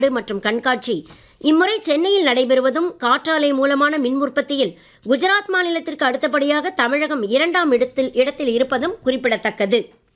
மற்றும் கண்காட்சி இம்முறை சென்னையில் நடைபெறுவதும் காற்றாலை மூலமான மின் உற்பத்தியில் குஜராத் மாநிலத்திற்கு அடுத்தபடியாக தமிழகம் இரண்டாம் இடத்தில் இடத்தில் இருப்பதும் குறிப்பிடத்தக்கது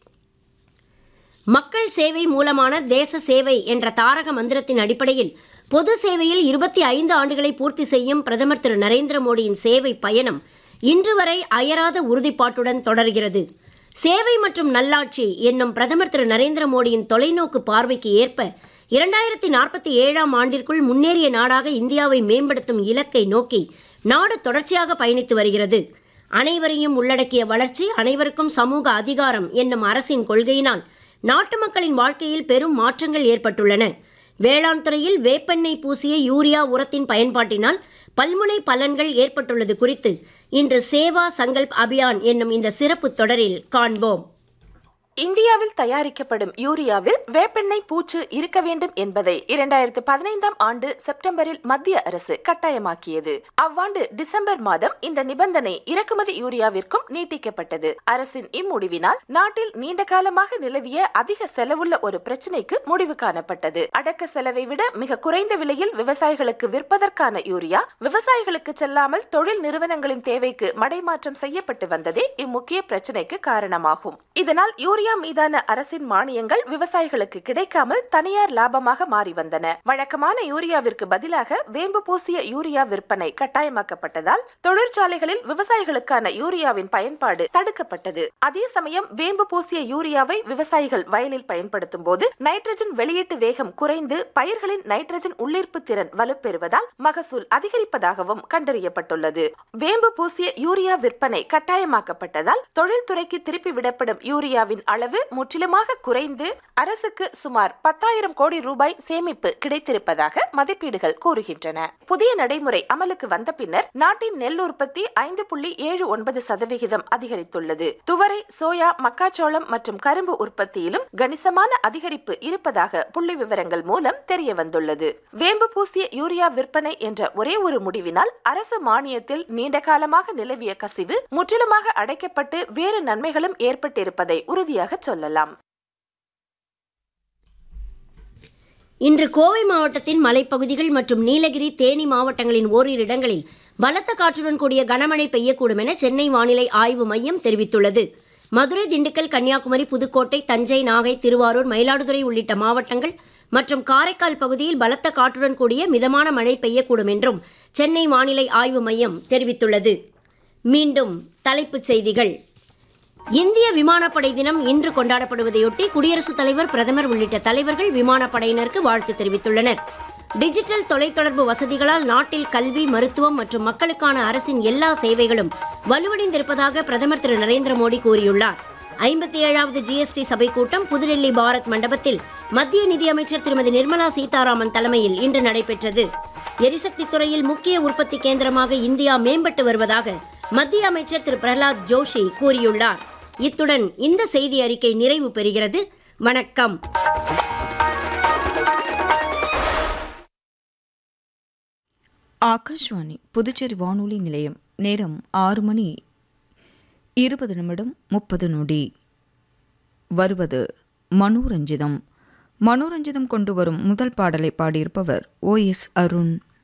மக்கள் சேவை மூலமான தேச சேவை என்ற தாரக மந்திரத்தின் அடிப்படையில் பொது சேவையில் இருபத்தி ஐந்து ஆண்டுகளை பூர்த்தி செய்யும் பிரதமர் திரு நரேந்திர மோடியின் சேவை பயணம் இன்று வரை அயராத உறுதிப்பாட்டுடன் தொடர்கிறது சேவை மற்றும் நல்லாட்சி என்னும் பிரதமர் திரு நரேந்திர மோடியின் தொலைநோக்கு பார்வைக்கு ஏற்ப இரண்டாயிரத்தி நாற்பத்தி ஏழாம் ஆண்டிற்குள் முன்னேறிய நாடாக இந்தியாவை மேம்படுத்தும் இலக்கை நோக்கி நாடு தொடர்ச்சியாக பயணித்து வருகிறது அனைவரையும் உள்ளடக்கிய வளர்ச்சி அனைவருக்கும் சமூக அதிகாரம் என்னும் அரசின் கொள்கையினால் நாட்டு மக்களின் வாழ்க்கையில் பெரும் மாற்றங்கள் ஏற்பட்டுள்ளன வேளாண் துறையில் வேப்பெண்ணெய் பூசிய யூரியா உரத்தின் பயன்பாட்டினால் பல்முனை பலன்கள் ஏற்பட்டுள்ளது குறித்து இன்று சேவா சங்கல்ப் அபியான் என்னும் இந்த சிறப்பு தொடரில் காண்போம் இந்தியாவில் தயாரிக்கப்படும் யூரியாவில் வேப்பெண்ணெய் பூச்சு இருக்க வேண்டும் என்பதை இரண்டாயிரத்து பதினைந்தாம் ஆண்டு செப்டம்பரில் மத்திய அரசு கட்டாயமாக்கியது அவ்வாண்டு டிசம்பர் மாதம் இந்த நிபந்தனை இறக்குமதி யூரியாவிற்கும் நீட்டிக்கப்பட்டது அரசின் இம்முடிவினால் நாட்டில் நீண்ட காலமாக நிலவிய அதிக செலவுள்ள ஒரு பிரச்சினைக்கு முடிவு காணப்பட்டது அடக்க செலவை விட மிக குறைந்த விலையில் விவசாயிகளுக்கு விற்பதற்கான யூரியா விவசாயிகளுக்கு செல்லாமல் தொழில் நிறுவனங்களின் தேவைக்கு மடைமாற்றம் செய்யப்பட்டு வந்ததே இம்முக்கிய பிரச்சினைக்கு காரணமாகும் இதனால் யூரியா யூரியா மீதான அரசின் மானியங்கள் விவசாயிகளுக்கு கிடைக்காமல் தனியார் லாபமாக மாறி வந்தன வழக்கமான யூரியாவிற்கு பதிலாக வேம்பு பூசிய யூரியா விற்பனை கட்டாயமாக்கப்பட்டதால் தொழிற்சாலைகளில் விவசாயிகளுக்கான யூரியாவின் பயன்பாடு தடுக்கப்பட்டது அதே சமயம் வேம்பு பூசிய யூரியாவை விவசாயிகள் வயலில் பயன்படுத்தும் போது நைட்ரஜன் வெளியீட்டு வேகம் குறைந்து பயிர்களின் நைட்ரஜன் உள்ளீர்ப்பு திறன் வலுப்பெறுவதால் மகசூல் அதிகரிப்பதாகவும் கண்டறியப்பட்டுள்ளது வேம்பு பூசிய யூரியா விற்பனை கட்டாயமாக்கப்பட்டதால் தொழில்துறைக்கு திருப்பி விடப்படும் யூரியாவின் அளவு முற்றிலுமாக குறைந்து அரசுக்கு சுமார் பத்தாயிரம் கோடி ரூபாய் சேமிப்பு கிடைத்திருப்பதாக மதிப்பீடுகள் கூறுகின்றன புதிய நடைமுறை அமலுக்கு வந்த பின்னர் நாட்டின் நெல் உற்பத்தி ஐந்து புள்ளி ஏழு ஒன்பது சதவிகிதம் அதிகரித்துள்ளது துவரை சோயா மக்காச்சோளம் மற்றும் கரும்பு உற்பத்தியிலும் கணிசமான அதிகரிப்பு இருப்பதாக புள்ளி விவரங்கள் மூலம் தெரிய வந்துள்ளது வேம்பு பூசிய யூரியா விற்பனை என்ற ஒரே ஒரு முடிவினால் அரசு மானியத்தில் நீண்ட காலமாக நிலவிய கசிவு முற்றிலுமாக அடைக்கப்பட்டு வேறு நன்மைகளும் ஏற்பட்டிருப்பதை உறுதியாக சொல்லலாம் இன்று கோவை மாவட்டத்தின் மலைப்பகுதிகள் மற்றும் நீலகிரி தேனி மாவட்டங்களின் ஓரிரு இடங்களில் பலத்த காற்றுடன் கூடிய கனமழை பெய்யக்கூடும் என சென்னை வானிலை ஆய்வு மையம் தெரிவித்துள்ளது மதுரை திண்டுக்கல் கன்னியாகுமரி புதுக்கோட்டை தஞ்சை நாகை திருவாரூர் மயிலாடுதுறை உள்ளிட்ட மாவட்டங்கள் மற்றும் காரைக்கால் பகுதியில் பலத்த காற்றுடன் கூடிய மிதமான மழை பெய்யக்கூடும் என்றும் சென்னை வானிலை ஆய்வு மையம் தெரிவித்துள்ளது மீண்டும் தலைப்புச் செய்திகள் இந்திய விமானப்படை தினம் இன்று கொண்டாடப்படுவதையொட்டி குடியரசுத் தலைவர் பிரதமர் உள்ளிட்ட தலைவர்கள் விமானப்படையினருக்கு வாழ்த்து தெரிவித்துள்ளனர் டிஜிட்டல் தொலைத்தொடர்பு வசதிகளால் நாட்டில் கல்வி மருத்துவம் மற்றும் மக்களுக்கான அரசின் எல்லா சேவைகளும் வலுவடைந்திருப்பதாக பிரதமர் திரு நரேந்திர மோடி கூறியுள்ளார் ஐம்பத்தி ஏழாவது ஜிஎஸ்டி சபை கூட்டம் புதுடெல்லி பாரத் மண்டபத்தில் மத்திய நிதியமைச்சர் திருமதி நிர்மலா சீதாராமன் தலைமையில் இன்று நடைபெற்றது எரிசக்தி துறையில் முக்கிய உற்பத்தி கேந்திரமாக இந்தியா மேம்பட்டு வருவதாக மத்திய அமைச்சர் திரு பிரகலாத் ஜோஷி கூறியுள்ளார் இத்துடன் இந்த செய்தி அறிக்கை நிறைவு பெறுகிறது வணக்கம் ஆகாஷ்வாணி புதுச்சேரி வானொலி நிலையம் நேரம் ஆறு மணி இருபது நிமிடம் முப்பது நொடி வருவது மனோரஞ்சிதம் மனோரஞ்சிதம் கொண்டு வரும் முதல் பாடலை பாடியிருப்பவர் ஓ எஸ் அருண்